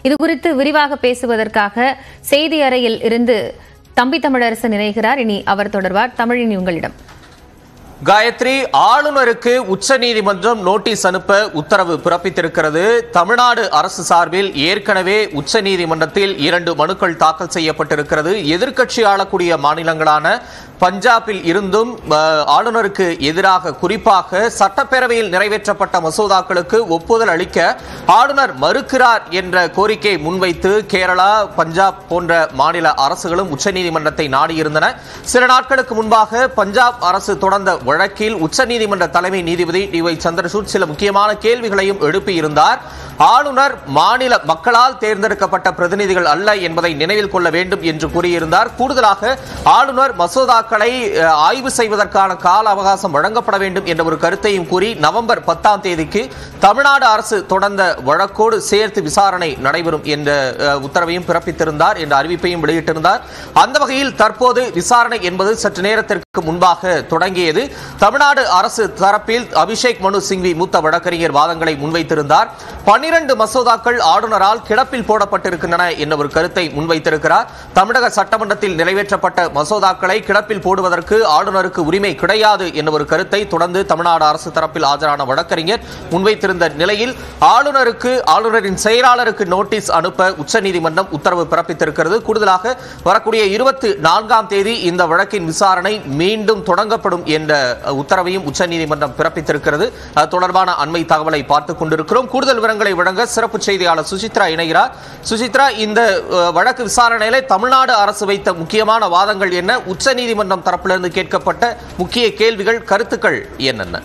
இது குறித்து விரிவாக பேசுவதற்காக செய்தி அறையில் இருந்து தம்பி தமிழரசன் இணைகிறார் இனி அவர் தொடர்வார் தமிழினி உங்களிடம் காயத்ரி ஆளுநருக்கு உச்சநீதிமன்றம் நோட்டீஸ் அனுப்ப உத்தரவு பிறப்பித்திருக்கிறது தமிழ்நாடு அரசு சார்பில் ஏற்கனவே உச்சநீதிமன்றத்தில் இரண்டு மனுக்கள் தாக்கல் செய்யப்பட்டிருக்கிறது எதிர்க்கட்சி ஆளக்கூடிய மாநிலங்களான பஞ்சாபில் இருந்தும் அஹ், ஆளுநருக்கு எதிராக குறிப்பாக சட்டப்பேரவையில் நிறைவேற்றப்பட்ட மசோதாக்களுக்கு ஒப்புதல் அளிக்க ஆளுநர் மறுக்கிறார் என்ற கோரிக்கை முன்வைத்து கேரளா பஞ்சாப் போன்ற மாநில அரசுகளும் உச்சநீதிமன்றத்தை நாடியிருந்தன சில நாட்களுக்கு முன்பாக பஞ்சாப் அரசு தொடர்ந்த வழக்கில் உச்சநீதிமன்ற தலைமை நீதிபதி டி ஒய் சந்திரசூட் சில முக்கியமான கேள்விகளையும் எழுப்பியிருந்தார் ஆளுநர் மாநில மக்களால் தேர்ந்தெடுக்கப்பட்ட பிரதிநிதிகள் அல்ல என்பதை நினைவில் கொள்ள வேண்டும் என்று கூறியிருந்தார் கூடுதலாக ஆளுநர் மசோதாக்களை அஹ், ஆய்வு செய்வதற்கான கால அவகாசம் வழங்கப்பட வேண்டும் என்ற ஒரு கருத்தையும் கூறி நவம்பர் பத்தாம் தேதிக்கு தமிழ்நாடு அரசு தொடர்ந்த வழக்கோடு சேர்த்து விசாரணை நடைபெறும் என்ற அஹ், உத்தரவையும் பிறப்பித்திருந்தார் என்ற அறிவிப்பையும் வெளியிட்டிருந்தார் அந்த வகையில் தற்போது விசாரணை என்பது சற்று நேரத்திற்கு முன்பாக தொடங்கியது தமிழ்நாடு அரசு தரப்பில் அபிஷேக் மனு சிங்வி மூத்த வழக்கறிஞர் வாதங்களை முன்வைத்திருந்தார் பனிரண்டு மசோதாக்கள் ஆளுநரால் கிடப்பில் போடப்பட்டிருக்கின்றன என்ற ஒரு கருத்தை முன்வைத்திருக்கிறார் தமிழக சட்டமன்றத்தில் நிறைவேற்றப்பட்ட மசோதாக்களை கிடப்பில் போடுவதற்கு ஆளுநருக்கு உரிமை கிடையாது என்ற ஒரு கருத்தை தொடர்ந்து தமிழ்நாடு அரசு தரப்பில் ஆஜரான வழக்கறிஞர் முன்வைத்திருந்த நிலையில் ஆளுநருக்கு ஆளுநரின் செயலாளருக்கு நோட்டீஸ் அனுப்ப உச்சநீதிமன்றம் உத்தரவு பிறப்பித்திருக்கிறது கூடுதலாக வரக்கூடிய இருபத்தி நான்காம் தேதி இந்த வழக்கின் விசாரணை மீண்டும் தொடங்கப்படும் என்ற உத்தரவையும் உச்சநீதிமன்றம் பிறப்பித்திருக்கிறது அது தொடர்பான அண்மை தகவலை பார்த்துக் கொண்டிருக்கிறோம் கூடுதல் விவரங்களை வழங்க சிறப்பு செய்தியாளர் சுசித்ரா இணைகிறார் சுசித்ரா இந்த அஹ், வழக்கு விசாரணையில தமிழ்நாடு அரசு வைத்த முக்கியமான வாதங்கள் என்ன உச்சநீதிமன்றம் தரப்பிலிருந்து கேட்கப்பட்ட முக்கிய கேள்விகள் கருத்துக்கள் என்னென்ன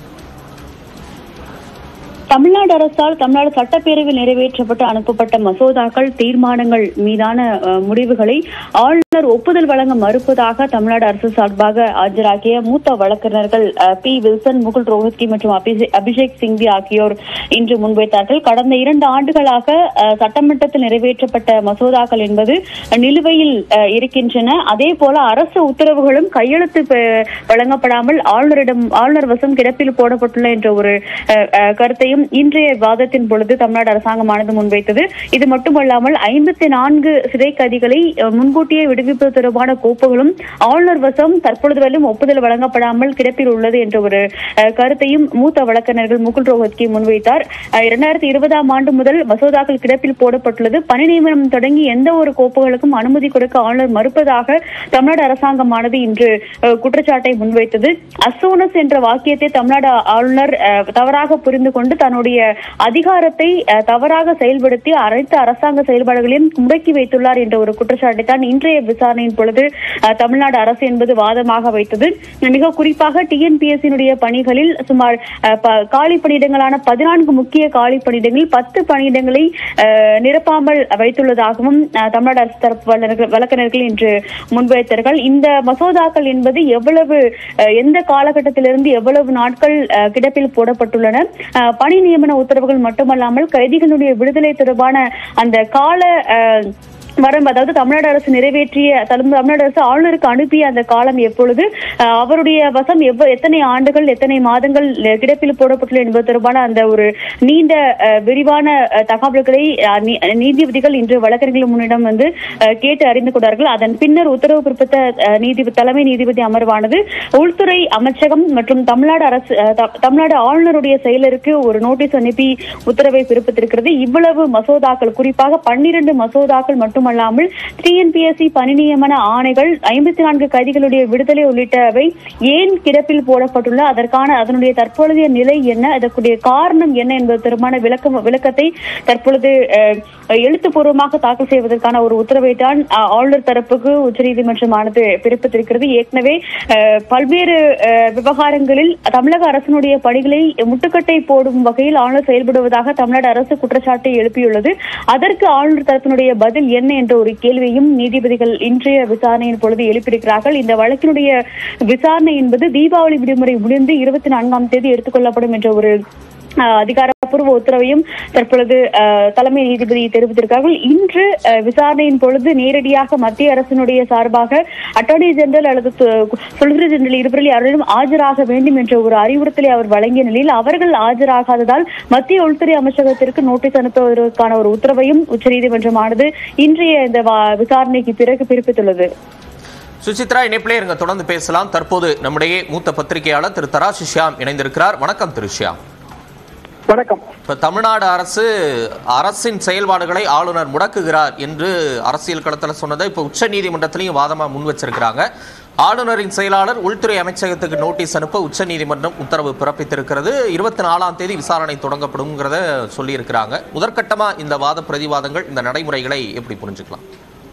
தமிழ்நாடு அரசால் தமிழ்நாடு சட்டப்பேரவையில் நிறைவேற்றப்பட்டு அனுப்பப்பட்ட மசோதாக்கள் தீர்மானங்கள் மீதான அஹ், முடிவுகளை ஆளுநர் ஒப்புதல் வழங்க மறுப்பதாக தமிழ்நாடு அரசு சார்பாக ஆஜராகிய மூத்த வழக்கறிஞர்கள் அஹ், பி வில்சன் முகுல் ரோஹத்கி மற்றும் அபிஷே- அபிஷேக் சிங்வி ஆகியோர் இன்று முன்வைத்தார்கள் கடந்த இரண்டு ஆண்டுகளாக அஹ், சட்டமன்றத்தில் நிறைவேற்றப்பட்ட மசோதாக்கள் என்பது நிலுவையில் அஹ், இருக்கின்றன அதே போல அரசு உத்தரவுகளும் கையெழுத்து பெ- வழங்கப்படாமல் ஆளுநரிடம் ஆளுநர் வசம் கிடப்பில் போடப்பட்டுள்ள என்ற ஒரு அஹ், அஹ், கருத்தையும் இன்றைய வாதத்தின் பொழுது தமிழ்நாடு அரசாங்கமானது முன்வைத்தது இது மட்டுமல்லாமல் ஐம்பத்தி நான்கு சிறை கைதிகளை அஹ், முன்கூட்டியே விடுவிப்பது தொடர்பான கோப்புகளும் ஆளுநர் வசம் தற்பொழுது வரையிலும் ஒப்புதல் வழங்கப்படாமல் கிடப்பில் உள்ளது என்ற ஒரு அஹ், கருத்தையும் மூத்த வழக்கறிஞர்கள் முகுல் ரோஹத்கி முன்வைத்தார் அஹ், இரண்டாயிரத்தி இருபதாம் ஆண்டு முதல் மசோதாக்கள் கிடப்பில் போடப்பட்டுள்ளது பணி நியமனம் தொடங்கி எந்த ஒரு கோப்புகளுக்கும் அனுமதி கொடுக்க ஆளுநர் மறுப்பதாக தமிழ்நாடு அரசாங்கமானது இன்று அஹ், குற்றச்சாட்டை முன்வைத்தது அசோனஸ் என்ற வாக்கியத்தை தமிழ்நாடு ஆளுநர் அஹ், தவறாக புரிந்து கொண்டு தன்னுடைய அதிகாரத்தை அஹ், தவறாக செயல்படுத்தி அனைத்து அரசாங்க செயல்பாடுகளையும் முடக்கி வைத்துள்ளார் என்ற ஒரு குற்றச்சாட்டை தான் இன்றைய விசாரணையின் பொழுது அஹ், தமிழ்நாடு அரசு என்பது வாதமாக வைத்தது மிக குறிப்பாக டிஎன்பிஎஸ்சியினுடைய பணிகளில் சுமார் அஹ், ப- காலி பணியிடங்களான பதினான்கு முக்கிய காலி பணியிடங்களில் பத்து பணியிடங்களை அஹ், நிரப்பாமல் வைத்துள்ளதாகவும் அஹ், தமிழ்நாடு அரசு தரப்பு வல்லுநர்கள்- வழக்கறிஞர்கள் இன்று முன்வைத்தார்கள் இந்த மசோதாக்கள் என்பது எவ்வளவு அஹ், எந்த காலகட்டத்திலிருந்து எவ்வளவு நாட்கள் அஹ், கிடப்பில் போடப்பட்டுள்ளன அஹ், பணி நியமன உத்தரவுகள் மட்டுமல்லாமல் கைதிகளுடைய விடுதலை தொடர்பான அந்த கால அஹ், வரம் அதாவது தமிழ்நாடு அரசு நிறைவேற்றிய தலம்- தமிழ்நாடு அரசு ஆளுநருக்கு அனுப்பிய அந்த காலம் எப்பொழுது அஹ், அவருடைய வசம் எவ்வ எத்தனை ஆண்டுகள் எத்தனை மாதங்கள் அஹ், கிடப்பில் போடப்பட்டுள்ள என்பது தொடர்பான அந்த ஒரு நீண்ட அஹ், விரிவான அஹ், தகவல்களை அஹ், நீ- நீதிபதிகள் இன்று வழக்கறிஞர்கள் முன்னிடம் வந்து அஹ், கேட்டு அறிந்து கொண்டார்கள் அதன் பின்னர் உத்தரவு பிறப்பித்த அஹ், நீதிபதி தலைமை நீதிபதி அமர்வானது உள்துறை அமைச்சகம் மற்றும் தமிழ்நாடு அரசு அஹ், த- தமிழ்நாடு ஆளுநருடைய செயலருக்கு ஒரு நோட்டீஸ் அனுப்பி உத்தரவை பிறப்பித்திருக்கிறது இவ்வளவு மசோதாக்கள் குறிப்பாக பன்னிரண்டு மசோதாக்கள் மட்டுமல்லாமல் டிஎன்பிஎஸ்சி பணி நியமன ஆணைகள் ஐம்பத்தி நான்கு கைதிகளுடைய விடுதலை உள்ளிட்டவை ஏன் கிடப்பில் போடப்பட்டுள்ள அதற்கான அதனுடைய தற்பொழுதைய நிலை என்ன அதற்குரிய காரணம் என்ன என்பது தொடர்பான விளக்கம் விளக்கத்தை தற்பொழுது அஹ், எழுத்துப்பூர்வமாக தாக்கல் செய்வதற்கான ஒரு உத்தரவை தான் அஹ், ஆளுநர் தரப்புக்கு உச்சநீதிமன்றமானது பிறப்பித்திருக்கிறது ஏற்கனவே அஹ், பல்வேறு அஹ், விவகாரங்களில் தமிழக அரசினுடைய பணிகளை முட்டுக்கட்டை போடும் வகையில் ஆளுநர் செயல்படுவதாக தமிழ்நாடு அரசு குற்றச்சாட்டை எழுப்பியுள்ளது அதற்கு ஆளுநர் தரப்பினுடைய பதில் என்ன என்ற ஒரு கேள்வியும் நீதிபதிகள் இன்றைய விசாரணையின் பொழுது எழுப்பியிருக்கிறார்கள் இந்த வழக்கினுடைய விசாரணை என்பது தீபாவளி விடுமுறை முடிந்து இருபத்தி நான்காம் தேதி எடுத்துக்கொள்ளப்படும் என்ற ஒரு அஹ், அதிகாரப்பூர்வ அதிகாரப்பூர்வ உத்தரவையும் தற்பொழுது அஹ், தலைமை நீதிபதி தெரிவித்திருக்கார்கள் இன்று அஹ், விசாரணையின் பொழுது நேரடியாக மத்திய அரசினுடைய சார்பாக அட்டார்னி ஜெனரல் அல்லது சொலிசிட்டர் ஜெனரல் இருவரில் யாரிடம் ஆஜராக வேண்டும் என்ற ஒரு அறிவுறுத்தலை அவர் வழங்கிய நிலையில் அவர்கள் ஆஜராகாததால் மத்திய உள்துறை அமைச்சகத்திற்கு நோட்டீஸ் அனுப்புவதற்கான ஒரு உத்தரவையும் உச்சநீதிமன்றமானது இன்றைய இந்த வா- விசாரணைக்கு பிறகு பிறப்பித்துள்ளது சுசித்ரா இணைப்பிலே இருங்க தொடர்ந்து பேசலாம் தற்போது நம்முடைய மூத்த பத்திரிகையாளர் திரு தராசு ஷியாம் இணைந்திருக்கிறார் வணக்கம் திரு ஷியாம் வணக்கம் இப்ப தமிழ்நாடு அரசு அரசின் செயல்பாடுகளை ஆளுநர் முடக்குகிறார் என்று அரசியல் களத்தில் சொன்னதை இப்ப உச்ச நீதிமன்றத்திலையும் வாதமா முன் வச்சிருக்கிறாங்க ஆளுநரின் செயலாளர் உள்துறை அமைச்சகத்துக்கு நோட்டீஸ் அனுப்ப உச்ச நீதிமன்றம் உத்தரவு பிறப்பித்திருக்கிறது இருபத்தி நாலாம் தேதி விசாரணை தொடங்கப்படும்ங்கிறத சொல்லியிருக்கிறாங்க முதற்கட்டமா இந்த வாத பிரதிவாதங்கள் இந்த நடைமுறைகளை எப்படி புரிஞ்சுக்கலாம்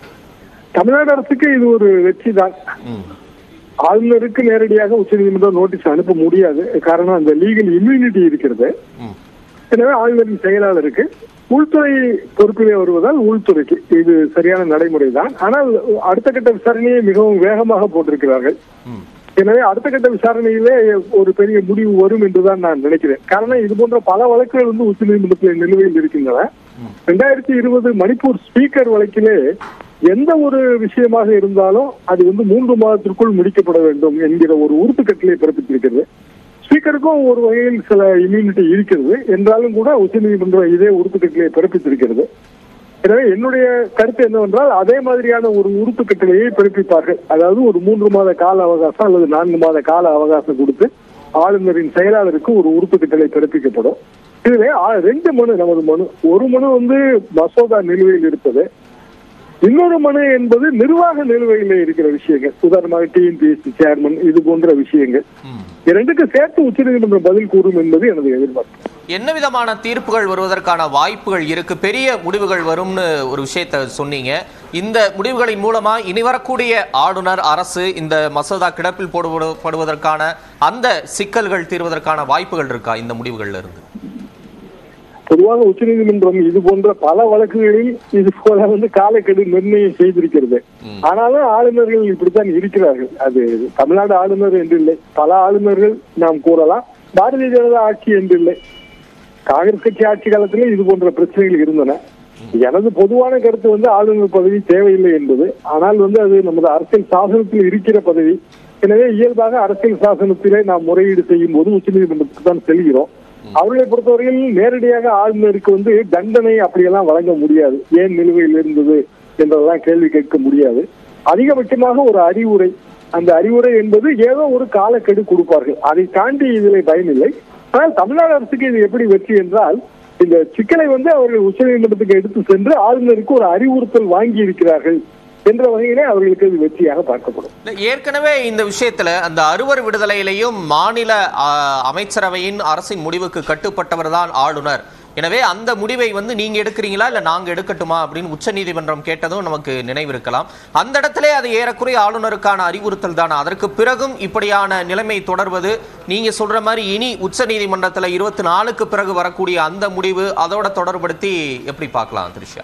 தமிழ்நாடு அரசுக்கு இது ஒரு வெற்றி தான் ம் ஆளுநருக்கு நேரடியாக உச்சநீதிமன்றம் நோட்டீஸ் அனுப்ப முடியாது காரணம் அந்த லீகல் இம்யூனிட்டி இருக்கிறது ம் எனவே ஆளுநரின் செயலாளருக்கு உள்துறை பொறுப்பிலே வருவதால் உள்துறைக்கு இது சரியான நடைமுறை தான் ஆனால் அடுத்த கட்ட விசாரணையை மிகவும் வேகமாக போட்டிருக்கிறார்கள் ம் எனவே அடுத்த கட்ட விசாரணையிலே ஒரு பெரிய முடிவு வரும் என்றுதான் நான் நினைக்கிறேன் காரணம் இது போன்ற பல வழக்குகள் வந்து உச்சநீதிமன்றத்தில் நிலுவையில் இருக்கின்றன ரெண்டாயிரத்தி இருபது மணிப்பூர் ஸ்பீக்கர் வழக்கிலே எந்த ஒரு விஷயமாக இருந்தாலும் அது வந்து மூன்று மாதத்திற்குள் முடிக்கப்பட வேண்டும் என்கிற ஒரு உறுப்பு கட்டளை பிறப்பித்திருக்கிறது ஸ்பீக்கருக்கும் ஒரு வகையில் சில இம்யூனிட்டி இருக்கிறது என்றாலும் கூட உச்சநீதிமன்றம் இதே உறுப்பு கட்டளையை பிறப்பித்திருக்கிறது எனவே என்னுடைய கருத்து என்னவென்றால் அதே மாதிரியான ஒரு உறுப்பு கட்டளையை பிறப்பிப்பார்கள் அதாவது ஒரு மூன்று மாத கால அவகாசம் அல்லது நான்கு மாத கால அவகாசம் கொடுத்து ஆளுநரின் செயலாளருக்கு ஒரு உறுப்பு கட்டளை பிறப்பிக்கப்படும் இதுல ஆ- ரெண்டு மனு நமது மனு ஒரு மனு வந்து மசோதா நிலுவையில் இருப்பது இன்னொரு மனு என்பது நிர்வாக நிலுவையில் இருக்கிற விஷயங்கள் உதாரணமாக டிஎன்பிஎஸ்சி சேர்மன் இது போன்ற விஷயங்கள் ம் இரண்டுக்கு சேர்த்து உச்சநீதிமன்றம் பதில் கூறும் என்பது எனது எதிர்பார்ப்பு என்ன விதமான தீர்ப்புகள் வருவதற்கான வாய்ப்புகள் இருக்கு பெரிய முடிவுகள் வரும்னு ஒரு விஷயத்த சொன்னீங்க இந்த முடிவுகளின் மூலமா இனி வரக்கூடிய ஆளுநர் அரசு இந்த மசோதா கிடப்பில் போடுவதற்கான அந்த சிக்கல்கள் தீர்வதற்கான வாய்ப்புகள் இருக்கா இந்த முடிவுகள்ல இருந்து பொதுவாக உச்சநீதிமன்றம் இது போன்ற பல வழக்குகளில் இது போல வந்து காலக்கெடு நிர்ணயம் செய்திருக்கிறது ஆனாலும் ஆளுநர்கள் இப்படித்தான் இருக்கிறார்கள் அது தமிழ்நாடு ஆளுநர் என்று இல்லை பல ஆளுநர்கள் நாம் கூறலாம் பாரதிய ஜனதா ஆட்சி என்று இல்லை காங்கிரஸ் கட்சி ஆட்சி காலத்திலே இது போன்ற பிரச்சனைகள் இருந்தன எனது பொதுவான கருத்து வந்து ஆளுநர் பதவி தேவையில்லை என்பது ஆனால் வந்து அது நமது அரசியல் சாசனத்தில் இருக்கிற பதவி எனவே இயல்பாக அரசியல் சாசனத்திலே நாம் முறையீடு செய்யும் போது உச்சநீதிமன்றத்துக்கு தான் செல்கிறோம் அவர்களை பொறுத்தவரையில் நேரடியாக ஆளுநருக்கு வந்து தண்டனை அப்படியெல்லாம் வழங்க முடியாது ஏன் நிலுவையில் இருந்தது என்றெல்லாம் கேள்வி கேட்க முடியாது அதிகபட்சமாக ஒரு அறிவுரை அந்த அறிவுரை என்பது ஏதோ ஒரு காலக்கெடு கொடுப்பார்கள் அதை தாண்டி இதில் பயனில்லை ஆனால் தமிழ்நாடு அரசுக்கு இது எப்படி வெற்றி என்றால் இந்த சிக்கலை வந்து அவர்கள் உச்சநீதிமன்றத்துக்கு எடுத்து சென்று ஆளுநருக்கு ஒரு அறிவுறுத்தல் வாங்கி இருக்கிறார்கள் என்ற வகையிலே அவர்களுக்கு இது வெற்றியாக பார்க்கப்படும் இல்ல, ஏற்கனவே இந்த விஷயத்துல அந்த அறுவர் விடுதலையிலையும் மாநில ஆ, அமைச்சரவையின் அரசின் முடிவுக்கு கட்டுப்பட்டவர் தான் ஆளுநர் எனவே அந்த முடிவை வந்து நீங்க எடுக்கிறீங்களா இல்ல நாங்க எடுக்கட்டுமா அப்படின்னு உச்சநீதிமன்றம் கேட்டதும் நமக்கு நினைவிருக்கலாம் அந்த இடத்திலே அது ஏறக்குறைய ஆளுநருக்கான அறிவுறுத்தல் தானே அதற்கு பிறகும் இப்படியான நிலைமை தொடர்வது நீங்க சொல்ற மாதிரி இனி உச்சநீதிமன்றத்துல இருபத்தி நாலுக்கு பிறகு வரக்கூடிய அந்த முடிவு அதோட தொடர்படுத்தி எப்படி பார்க்கலாம் திரிஷா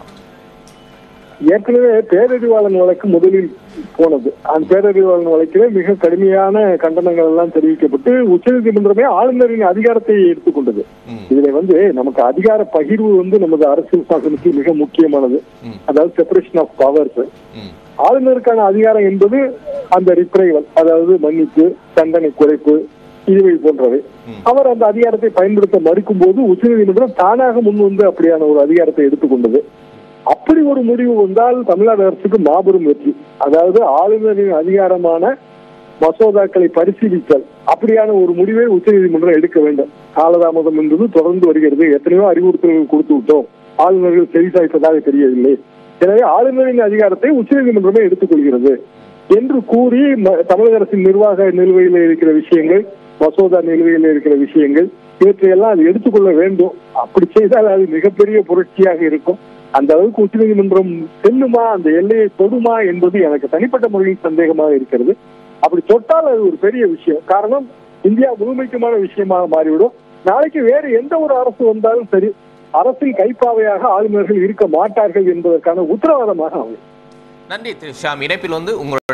ஏற்கனவே பேரறிவாளன் வழக்கு முதலில் போனது அந்த பேரறிவாளன் வழக்கிலே மிக கடுமையான கண்டனங்கள் எல்லாம் தெரிவிக்கப்பட்டு உச்சநீதிமன்றமே ஆளுநரின் அதிகாரத்தை எடுத்துக்கொண்டது ம். இதுல வந்து நமக்கு அதிகார பகிர்வு வந்து நமது அரசியல் சாசனத்தில் மிக முக்கியமானது ம். அதாவது செப்பரேஷன் ஆஃப் பவர்ஸ் ம் ஆளுநருக்கான அதிகாரம் என்பது அந்த ரிப்ரைவல் அதாவது மன்னிப்பு தண்டனை குறைப்பு இதுவை போன்றவை அவர் அந்த அதிகாரத்தை பயன்படுத்த மறுக்கும் போது உச்சநீதிமன்றம் தானாக முன் வந்து அப்படியான ஒரு அதிகாரத்தை எடுத்துக்கொண்டது அப்படி ஒரு முடிவு வந்தால் தமிழ்நாடு அரசுக்கு மாபெரும் வெற்றி அதாவது ஆளுநரின் அதிகாரமான மசோதாக்களை பரிசீலித்தல் அப்படியான ஒரு முடிவை உச்சநீதிமன்றம் எடுக்க வேண்டும் காலதாமதம் என்பது தொடர்ந்து வருகிறது எத்தனையோ அறிவுறுத்தல்கள் கொடுத்து விட்டோம் ஆளுநர்கள் செவிசாய்ப்பதாக தெரியவில்லை எனவே ஆளுநரின் அதிகாரத்தை உச்சநீதிமன்றமே எடுத்துக்கொள்கிறது என்று கூறி ம- தமிழக அரசின் நிர்வாக நிலுவையில் இருக்கிற விஷயங்கள் மசோதா நிலுவையில் இருக்கிற விஷயங்கள் இவற்றையெல்லாம் அது எடுத்துக்கொள்ள வேண்டும் அப்படி செய்தால் அது மிகப்பெரிய புரட்சியாக இருக்கும் அந்த அளவுக்கு உச்சநீதிமன்றம் செல்லுமா அந்த எல்லையை தொடுமா என்பது எனக்கு தனிப்பட்ட முறையில் சந்தேகமாக இருக்கிறது அப்படி தொட்டால் அது ஒரு பெரிய விஷயம் காரணம் இந்தியா முழுமைக்குமான விஷயமாக மாறிவிடும் நாளைக்கு வேறு எந்த ஒரு அரசு வந்தாலும் சரி அரசின் கைப்பாவையாக ஆளுநர்கள் இருக்க மாட்டார்கள் என்பதற்கான உத்தரவாதமாக அமையும் நன்றி திரு ஷாம் இணைப்பில் வந்து உங்களுடைய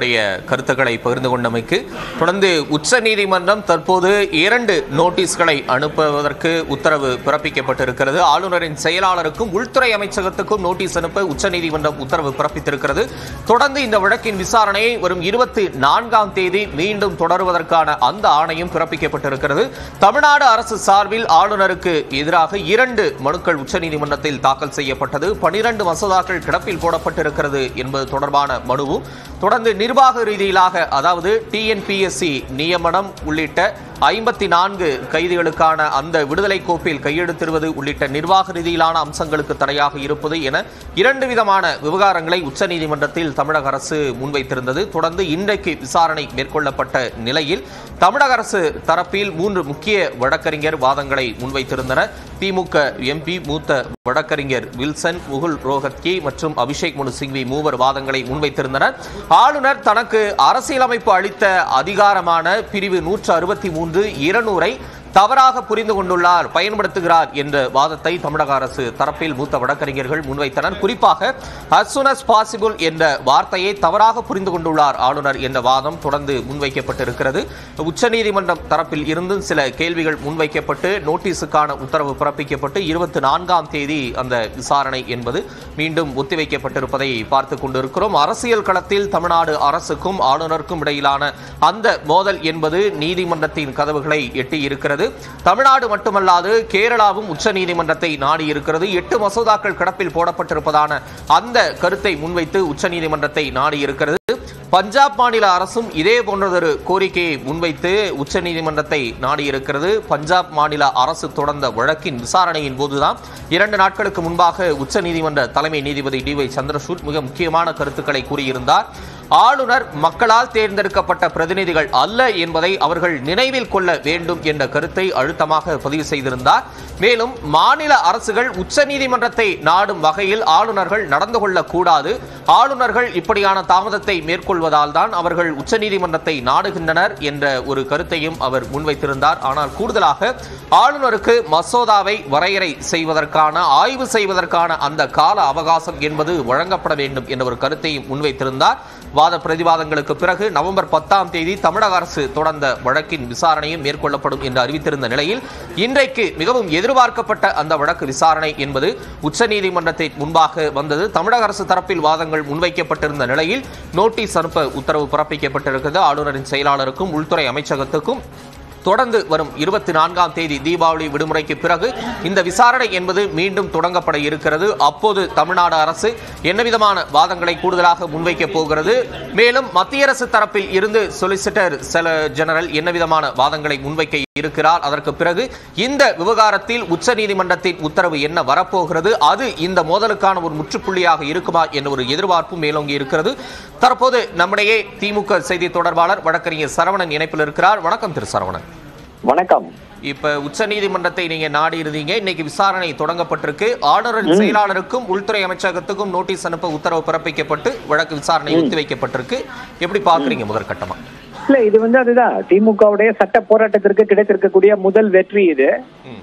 உங்களுடைய கருத்துக்களை பகிர்ந்து கொண்டமைக்கு தொடர்ந்து உச்சநீதிமன்றம் தற்போது இரண்டு நோட்டீஸ்களை அனுப்புவதற்கு உத்தரவு பிறப்பிக்கப்பட்டிருக்கிறது ஆளுநரின் செயலாளருக்கும் உள்துறை அமைச்சகத்துக்கும் நோட்டீஸ் அனுப்ப உச்சநீதிமன்றம் உத்தரவு பிறப்பித்திருக்கிறது தொடர்ந்து இந்த வழக்கின் விசாரணையை வரும் இருபத்தி நான்காம் தேதி மீண்டும் தொடருவதற்கான அந்த ஆணையம் பிறப்பிக்கப்பட்டிருக்கிறது தமிழ்நாடு அரசு சார்பில் ஆளுநருக்கு எதிராக இரண்டு மனுக்கள் உச்சநீதிமன்றத்தில் தாக்கல் செய்யப்பட்டது பனிரண்டு மசோதாக்கள் கிடப்பில் போடப்பட்டிருக்கிறது என்பது தொடர்பான மனுவும் தொடர்ந்து நிர்வாக ரீதியிலாக அதாவது டிஎன்பிஎஸ்சி நியமனம் உள்ளிட்ட ஐம்பத்தி நான்கு கைதிகளுக்கான அந்த விடுதலை கோப்பில் கையெழுத்திடுவது உள்ளிட்ட நிர்வாக ரீதியிலான அம்சங்களுக்கு தடையாக இருப்பது என இரண்டு விதமான விவகாரங்களை உச்சநீதிமன்றத்தில் தமிழக அரசு முன்வைத்திருந்தது தொடர்ந்து இன்றைக்கு விசாரணை மேற்கொள்ளப்பட்ட நிலையில் தமிழக அரசு தரப்பில் மூன்று முக்கிய வழக்கறிஞர் வாதங்களை முன்வைத்திருந்தனர் திமுக எம்பி மூத்த வழக்கறிஞர் வில்சன் முகுல் ரோஹத்கி மற்றும் அபிஷேக் மனு சிங்வி மூவர் வாதங்களை முன்வைத்திருந்தனர் ஆளுநர் தனக்கு அரசியலமைப்பு அளித்த அதிகாரமான பிரிவு நூற்று அறுபத்தி மூன்று இருநூறை தவறாக புரிந்து கொண்டுள்ளார் பயன்படுத்துகிறார் என்ற வாதத்தை தமிழக அரசு தரப்பில் மூத்த வழக்கறிஞர்கள் முன்வைத்தனர் குறிப்பாக as soon as possible என்ற வார்த்தையை தவறாக புரிந்து கொண்டுள்ளார் ஆளுநர் என்ற வாதம் தொடர்ந்து முன்வைக்கப்பட்டிருக்கிறது உச்சநீதிமன்றம் தரப்பில் இருந்தும் சில கேள்விகள் முன்வைக்கப்பட்டு நோட்டீஸுக்கான உத்தரவு பிறப்பிக்கப்பட்டு இருபத்தி நான்காம் தேதி அந்த விசாரணை என்பது மீண்டும் ஒத்திவைக்கப்பட்டிருப்பதை பார்த்து கொண்டிருக்கிறோம் அரசியல் களத்தில் தமிழ்நாடு அரசுக்கும் ஆளுநருக்கும் இடையிலான அந்த மோதல் என்பது நீதிமன்றத்தின் கதவுகளை எட்டி இருக்கிறது தமிழ்நாடு மட்டுமல்லாது கேரளாவும் உச்சநீதிமன்றத்தை நாடி இருக்கிறது எட்டு மசோதாக்கள் கிடப்பில் போடப்பட்டிருப்பதான அந்த கருத்தை முன்வைத்து உச்சநீதிமன்றத்தை நாடி இருக்கிறது பஞ்சாப் மாநில அரசும் இதே போன்றதொரு கோரிக்கையை முன்வைத்து உச்சநீதிமன்றத்தை நாடியிருக்கிறது பஞ்சாப் மாநில அரசு தொடர்ந்த வழக்கின் விசாரணையின் போதுதான் இரண்டு நாட்களுக்கு முன்பாக உச்சநீதிமன்ற தலைமை நீதிபதி டி ஒய் சந்திரசூட் மிக முக்கியமான கருத்துக்களை கூறியிருந்தார் ஆளுநர் மக்களால் தேர்ந்தெடுக்கப்பட்ட பிரதிநிதிகள் அல்ல என்பதை அவர்கள் நினைவில் கொள்ள வேண்டும் என்ற கருத்தை அழுத்தமாக பதிவு செய்திருந்தார் மேலும் மாநில அரசுகள் உச்சநீதிமன்றத்தை நாடும் வகையில் ஆளுநர்கள் நடந்து கொள்ளக்கூடாது ஆளுநர்கள் இப்படியான தாமதத்தை மேற்கொள்வதால் தான் அவர்கள் உச்சநீதிமன்றத்தை நாடுகின்றனர் என்ற ஒரு கருத்தையும் அவர் முன்வைத்திருந்தார் ஆனால் கூடுதலாக ஆளுநருக்கு மசோதாவை வரையறை செய்வதற்கான ஆய்வு செய்வதற்கான அந்த கால அவகாசம் என்பது வழங்கப்பட வேண்டும் என்ற ஒரு கருத்தையும் முன்வைத்திருந்தார் வாத பிரதிவாதங்களுக்கு பிறகு நவம்பர் பத்தாம் தேதி தமிழக அரசு தொடர்ந்த வழக்கின் விசாரணையும் மேற்கொள்ளப்படும் என்று அறிவித்திருந்த நிலையில் இன்றைக்கு மிகவும் எதிர்பார்க்கப்பட்ட அந்த வழக்கு விசாரணை என்பது உச்சநீதிமன்றத்தின் முன்பாக வந்தது தமிழக அரசு தரப்பில் வாதங்கள் முன்வைக்கப்பட்டிருந்த நிலையில் நோட்டீஸ் அனுப்ப உத்தரவு பிறப்பிக்கப்பட்டிருக்கிறது ஆளுநரின் செயலாளருக்கும் உள்துறை அமைச்சகத்துக்கும் தொடர்ந்து வரும் இருபத்தி நான்காம் தேதி தீபாவளி விடுமுறைக்கு பிறகு இந்த விசாரணை என்பது மீண்டும் தொடங்கப்பட இருக்கிறது அப்போது தமிழ்நாடு அரசு என்ன விதமான வாதங்களை கூடுதலாக முன்வைக்கப் போகிறது மேலும் மத்திய அரசு தரப்பில் இருந்து சொலிசிட்டர் செல ஜெனரல் என்ன விதமான வாதங்களை முன்வைக்க இருக்கிறார் அதற்கு பிறகு இந்த விவகாரத்தில் உச்சநீதிமன்றத்தின் உத்தரவு என்ன வரப்போகிறது அது இந்த மோதலுக்கான ஒரு முற்றுப்புள்ளியாக இருக்குமா என்ற ஒரு எதிர்பார்ப்பும் மேலோங்கி இருக்கிறது தற்போது நம்முடைய திமுக செய்தி தொடர்பாளர் வழக்கறிஞர் சரவணன் இணைப்பில் இருக்கிறார் வணக்கம் திரு சரவணன் வணக்கம் இப்ப உச்சநீதிமன்றத்தை நீங்க நாடி இருந்தீங்க இன்னைக்கு விசாரணை தொடங்கப்பட்டிருக்கு ஆளுநரின் செயலாளருக்கும் உள்துறை அமைச்சகத்துக்கும் நோட்டீஸ் அனுப்ப உத்தரவு பிறப்பிக்கப்பட்டு வழக்கு விசாரணை ஒத்திவைக்கப்பட்டிருக்கு எப்படி பாக்குறீங்க முதற்கட்டமா இல்ல இது வந்து அதுதான் திமுகவுடைய சட்ட போராட்டத்திற்கு கிடைத்திருக்கக்கூடிய முதல் வெற்றி இது ம்.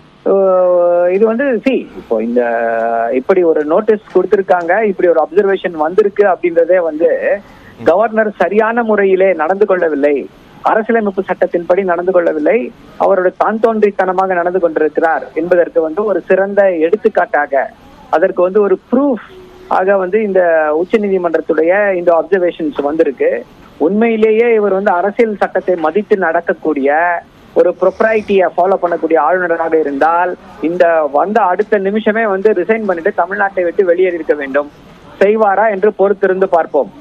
அஹ் இது வந்து சி இப்போ இந்த இப்படி ஒரு நோட்டீஸ் கொடுத்திருக்காங்க இப்படி ஒரு அப்சர்வேஷன் வந்திருக்கு அப்படின்றதே வந்து கவர்னர் சரியான முறையிலே நடந்து கொள்ளவில்லை அரசியலமைப்பு சட்டத்தின்படி நடந்து கொள்ளவில்லை அவரோட தான் தோன்றித்தனமாக நடந்து கொண்டிருக்கிறார் என்பதற்கு வந்து ஒரு சிறந்த எடுத்துக்காட்டாக அதற்கு வந்து ஒரு ப்ரூஃப் ஆக வந்து இந்த உச்சநீதிமன்றத்துடைய இந்த அப்சர்வேஷன்ஸ் வந்திருக்கு உண்மையிலேயே இவர் வந்து அரசியல் சட்டத்தை மதித்து நடக்கக்கூடிய ஒரு ப்ரொப்ரைட்டியை ஃபாலோ பண்ணக்கூடிய ஆளுநராக இருந்தால் இந்த வந்த அடுத்த நிமிஷமே வந்து ரிசைன் பண்ணிட்டு தமிழ்நாட்டை விட்டு வெளியேறி இருக்க வேண்டும் செய்வாரா என்று பொறுத்திருந்து பார்ப்போம்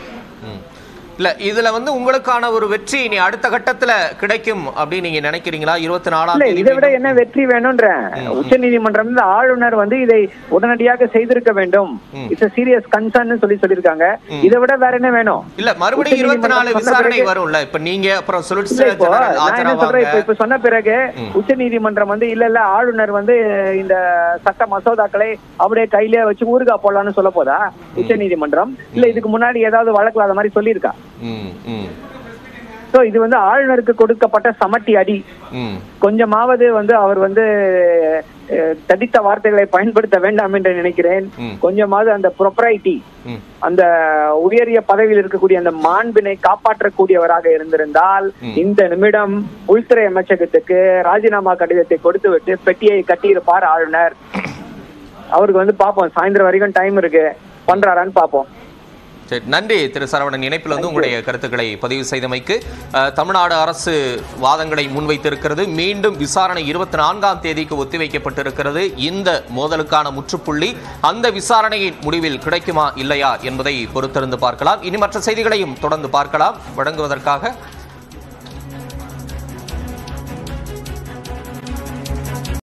ம். இல்ல இதுல வந்து உங்களுக்கான ஒரு வெற்றி இனி அடுத்த கட்டத்துல கிடைக்கும் அப்படின்னு நீங்க நினைக்கிறீங்களா இருபத்தி நாலாம் இல்ல தேதி இதை விட மீண்டும்? என்ன வெற்றி வேணும்ன்றேன் உச்ச நீதிமன்றம் வந்து ஆளுநர் வந்து இதை உடனடியாக செய்திருக்க வேண்டும் ம். இட்ஸ் சீரியஸ் கன்சர்ன் சொல்லி சொல்லியிருக்காங்க இதை விட வேற என்ன வேணும் இல்ல மறுபடியும் இருபத்தி நாலு உச்சநீதிமன்றம் சொன்ன விசாரணை பிறகு- வரும்ல இப்ப நீங்க அப்புறம் இல்ல சொலிசிட்டர் இப்போ ஜெனரல் நான் என்ன சொல்றேன் இப்ப ஆஜராவாங்க இப்ப சொன்ன பிறகு உச்ச நீதிமன்றம் வந்து இல்ல இல்ல ஆளுநர் வந்து இந்த சட்ட மசோதாக்களை அப்படியே கையிலே வச்சு ஊருகா போடலாம்னு சொல்ல போதா உச்ச நீதிமன்றம் இல்ல இதுக்கு முன்னாடி ஏதாவது வழக்குல அந்த மாதிரி சொல்லியிருக்கா ம், ம், சோ இது வந்து ஆளுநருக்கு கொடுக்கப்பட்ட சமட்டி அடி ம். கொஞ்சமாவது வந்து அவர் வந்து அஹ், தடித்த வார்த்தைகளை பயன்படுத்த வேண்டாம் என்று நினைக்கிறேன் ம். கொஞ்சமாவது அந்த ப்ரொப்ரைட்டி ம். அந்த உயரிய பதவியில் இருக்கக்கூடிய அந்த மாண்பினை காப்பாற்றக்கூடியவராக இருந்திருந்தால் இந்த நிமிடம் உள்துறை அமைச்சகத்துக்கு ராஜினாமா கடிதத்தை கொடுத்து விட்டு பெட்டியை கட்டியிருப்பார் ஆளுநர் அவருக்கு வந்து பார்ப்போம் சாயந்தரம் வரைக்கும் டைம் இருக்கு பண்றாரான்னு பார்ப்போம் சரி நன்றி திரு சரவணன் இணைப்பில் வந்து உங்களுடைய கருத்துக்களை பதிவு செய்தமைக்கு அஹ், தமிழ்நாடு அரசு வாதங்களை முன்வைத்திருக்கிறது மீண்டும் விசாரணை இருபத்தி நான்காம் தேதிக்கு ஒத்திவைக்கப்பட்டிருக்கிறது இந்த மோதலுக்கான முற்றுப்புள்ளி அந்த விசாரணையின் முடிவில் கிடைக்குமா இல்லையா என்பதை பொறுத்திருந்து பார்க்கலாம் இனி மற்ற செய்திகளையும் தொடர்ந்து பார்க்கலாம் வழங்குவதற்காக